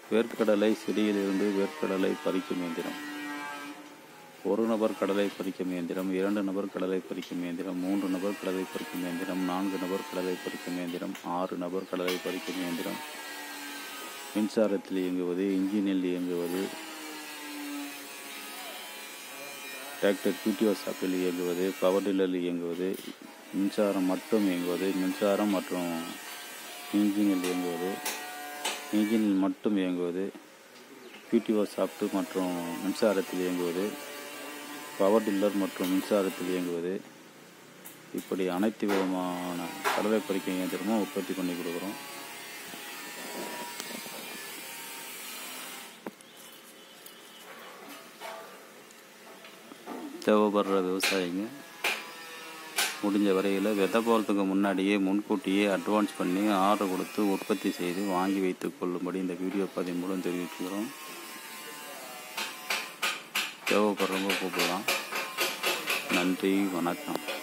வேர்க்கடலை செடியிலிருந்து வேர்க்கடலை பறிக்கும் இயந்திரம் ஒரு நபர் கடலை பறிக்கும் இயந்திரம் இரண்டு நபர் கடலை பறிக்கும் இயந்திரம் மூன்று நபர் கடலை பறிக்கும் இயந்திரம் நான்கு நபர் கடலை பறிக்கும் இயந்திரம் ஆறு நபர் கடலை பறிக்கும் இயந்திரம் மின்சாரத்தில் இயங்குவது இன்ஜினில் இயங்குவது டிராக்டர் பிடிஓ சாப்பில் இயங்குவது பவர் டில்லரில் இயங்குவது மின்சாரம் மட்டும் இயங்குவது மின்சாரம் மற்றும் இன்ஜினில் இயங்குவது இன்ஜினில் மட்டும் இயங்குவது பிடிஓ சாஃப்ட் மற்றும் மின்சாரத்தில் இயங்குவது பவர் டில்லர் மற்றும் மின்சாரத்தில் இயங்குவது இப்படி அனைத்து விதமான கடலை பறிக்கும் இயந்திரமும் உற்பத்தி பண்ணி கொடுக்குறோம் தேவைப்படுற விவசாயிங்க முடிஞ்ச வரையில் விதை போகிறதுக்கு முன்னாடியே முன்கூட்டியே அட்வான்ஸ் பண்ணி ஆர்டர் கொடுத்து உற்பத்தி செய்து வாங்கி வைத்துக் கொள்ளும்படி இந்த வீடியோ பதிவு மூலம் தெரிவிச்சுக்கிறோம் தேவைப்படுறவங்க கூப்பிடலாம் நன்றி வணக்கம்